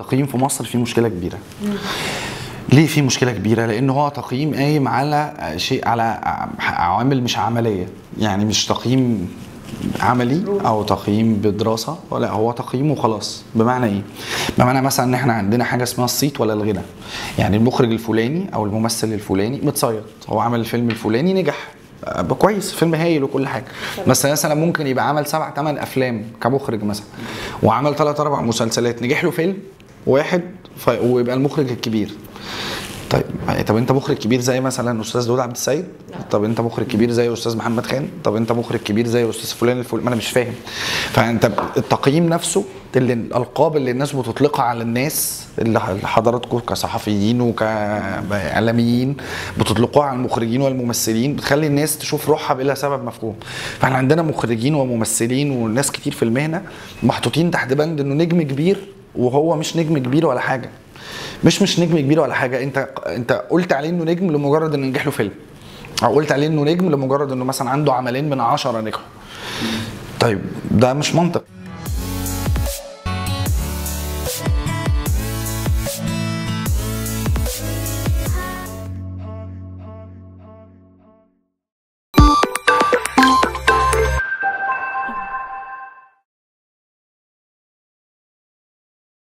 التقييم في مصر فيه مشكله كبيره ليه في مشكله كبيره لان هو تقييم قايم على شيء على عوامل مش عمليه يعني مش تقييم عملي او تقييم بدراسه ولا هو تقييم وخلاص بمعنى ايه بمعنى مثلا ان احنا عندنا حاجه اسمها الصيت ولا الغنى يعني المخرج الفلاني او الممثل الفلاني متصيد هو عمل الفيلم الفلاني نجح آه، كويس فيلم هايل وكل حاجه بس مثلا ممكن يبقى عمل سبع ثمان افلام كمخرج مثلا وعمل ثلاث اربع مسلسلات نجح له فيلم واحد ف... ويبقى المخرج الكبير طيب طب انت مخرج كبير زي مثلا استاذ داود عبد السيد طب انت مخرج كبير زي استاذ محمد خان طب انت مخرج كبير زي استاذ فلان الفلاني ما انا مش فاهم فانت التقييم نفسه اللي الالقاب اللي الناس بتطلقها على الناس اللي حضراتكم كصحفيين وكاعلاميين بتطلقوها على المخرجين والممثلين بتخلي الناس تشوف روحها بلا سبب مفهوم فاحنا عندنا مخرجين وممثلين وناس كتير في المهنه محطوطين تحت بند انه نجم كبير وهو مش نجم كبير ولا حاجه مش مش نجم كبير ولا حاجه انت انت قلت عليه انه نجم لمجرد انه نجح له فيلم او قلت عليه انه نجم لمجرد انه مثلا عنده عملين من عشرة نجحوا طيب ده مش منطق